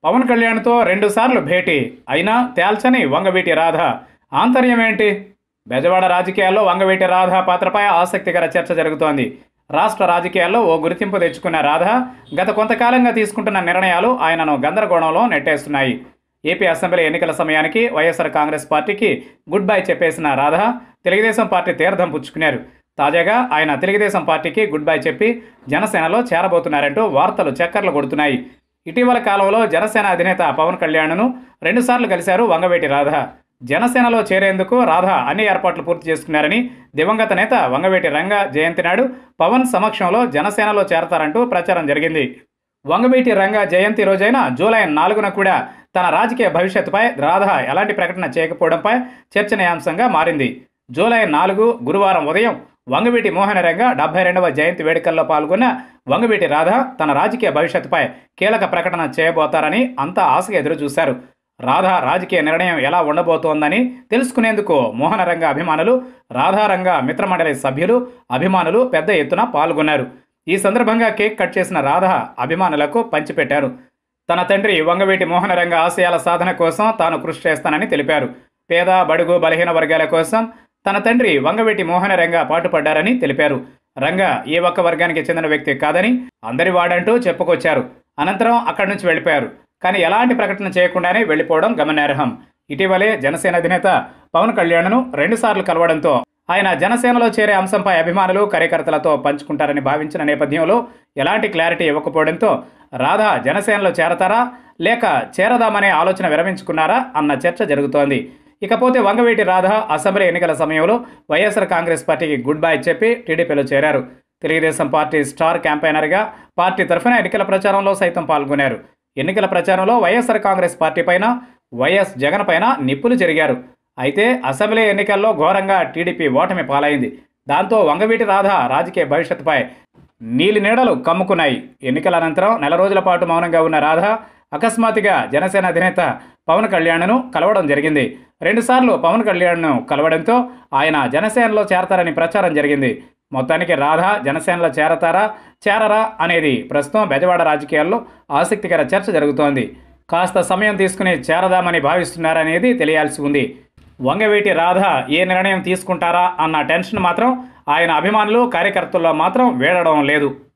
పవన్ కళ్యాణ్తో రెండుసార్లు భేటీ అయినా తేల్చని వంగవీటి రాధ ఆంతర్యం ఏంటి బెజవాడ రాజకీయాల్లో వంగవీటి రాధ పాత్రపై ఆసక్తికర చర్చ జరుగుతోంది రాష్ట్ర రాజకీయాల్లో ఓ గుర్తింపు తెచ్చుకున్న రాధ గత కొంతకాలంగా తీసుకుంటున్న నిర్ణయాలు ఆయనను గందరగోళంలో నెట్టేస్తున్నాయి ఏపీ అసెంబ్లీ ఎన్నికల సమయానికి వైఎస్ఆర్ కాంగ్రెస్ పార్టీకి గుడ్ బై చెప్పేసిన రాధ తెలుగుదేశం పార్టీ తీర్థం పుచ్చుకున్నారు తాజాగా ఆయన తెలుగుదేశం పార్టీకి గుడ్ బై చెప్పి జనసేనలో చేరబోతున్నారంటూ వార్తలు చక్కర్లు కొడుతున్నాయి ఇటీవల కాలంలో జనసేన అధినేత పవన్ కళ్యాణ్ను రెండుసార్లు కలిశారు వంగవేటి రాధ జనసేనలో చేరేందుకు రాధ అన్ని ఏర్పాట్లు పూర్తి చేసుకున్నారని దివంగత నేత వంగవేటి రంగ జయంతి నాడు పవన్ సమక్షంలో జనసేనలో చేరతారంటూ ప్రచారం జరిగింది వంగవీటి రంగ జయంతి రోజైన జూలై నాలుగున కూడా తన రాజకీయ భవిష్యత్తుపై రాధ ఎలాంటి ప్రకటన చేయకపోవడంపై చర్చనీయాంశంగా మారింది జూలై నాలుగు గురువారం ఉదయం వంగవీటి మోహన రంగ డెబ్బై రెండవ జయంతి వేడుకల్లో పాల్గొన్న వంగవీటి రాధ తన రాజకీయ భవిష్యత్తుపై కీలక ప్రకటన చేయబోతారని అంతా ఆశగా ఎదురుచూశారు రాధా రాజకీయ నిర్ణయం ఎలా ఉండబోతోందని తెలుసుకునేందుకు మోహనరంగ అభిమానులు రాధారంగ మిత్రమండలి సభ్యులు అభిమానులు పెద్ద ఎత్తున పాల్గొన్నారు ఈ సందర్భంగా కేక్ కట్ చేసిన రాధ అభిమానులకు పంచిపెట్టారు తన తండ్రి వంగవీటి మోహనరంగ ఆశయాల సాధన కోసం తాను కృషి చేస్తానని తెలిపారు పేద బడుగు బలహీన వర్గాల కోసం తన తండ్రి వంగవీటి మోహనరంగ పాటుపడ్డారని తెలిపారు రంగ ఏ ఒక్క వర్గానికి చెందిన వ్యక్తి కాదని అందరి వాడంటూ చెప్పుకొచ్చారు అనంతరం అక్కడి నుంచి వెళ్ళిపోయారు కానీ ఎలాంటి ప్రకటన చేయకుండానే వెళ్ళిపోవడం గమనార్హం ఇటీవలే జనసేన అధినేత పవన్ కళ్యాణ్ను రెండుసార్లు కలవడంతో ఆయన జనసేనలో చేరే అంశంపై అభిమానులు కార్యకర్తలతో పంచుకుంటారని భావించిన నేపథ్యంలో ఎలాంటి క్లారిటీ ఇవ్వకపోవడంతో రాధా జనసేనలో చేరతారా లేక చేరదామనే ఆలోచన విరమించుకున్నారా అన్న చర్చ జరుగుతోంది ఇకపోతే వంగవీటి రాధ అసెంబ్లీ ఎన్నికల సమయంలో వైఎస్ఆర్ కాంగ్రెస్ పార్టీకి గుడ్ బై చెప్పి టీడీపీలో చేరారు తెలుగుదేశం పార్టీ స్టార్ క్యాంపెయినర్గా పార్టీ తరఫున ఎన్నికల ప్రచారంలో సైతం పాల్గొన్నారు ఎన్నికల ప్రచారంలో వైఎస్ఆర్ కాంగ్రెస్ పార్టీ పైన వైఎస్ జగన్ పైన నిప్పులు జరిగారు అయితే అసెంబ్లీ ఎన్నికల్లో ఘోరంగా టీడీపీ ఓటమి పాలైంది దాంతో వంగవీటి రాధ రాజకీయ భవిష్యత్తుపై నీలి నీడలు కమ్ముకున్నాయి ఎన్నికల అనంతరం నెల రోజుల పాటు మౌనంగా ఉన్న రాధ అకస్మాత్తుగా జనసేన అధినేత పవన్ కళ్యాణ్ను కలవడం జరిగింది రెండుసార్లు పవన్ కళ్యాణ్ను కలవడంతో ఆయన జనసేనలో చేరతారని ప్రచారం జరిగింది మొత్తానికి రాధ జనసేనలో చేరతారా చేరరా అనేది ప్రస్తుతం బెజవాడ రాజకీయాల్లో ఆసక్తికర చర్చ జరుగుతోంది కాస్త సమయం తీసుకుని చేరదామని భావిస్తున్నారనేది తెలియాల్సి ఉంది వంగవీటి రాధ ఏ నిర్ణయం తీసుకుంటారా అన్న టెన్షన్ మాత్రం ఆయన అభిమానులు కార్యకర్తల్లో మాత్రం వీడడం లేదు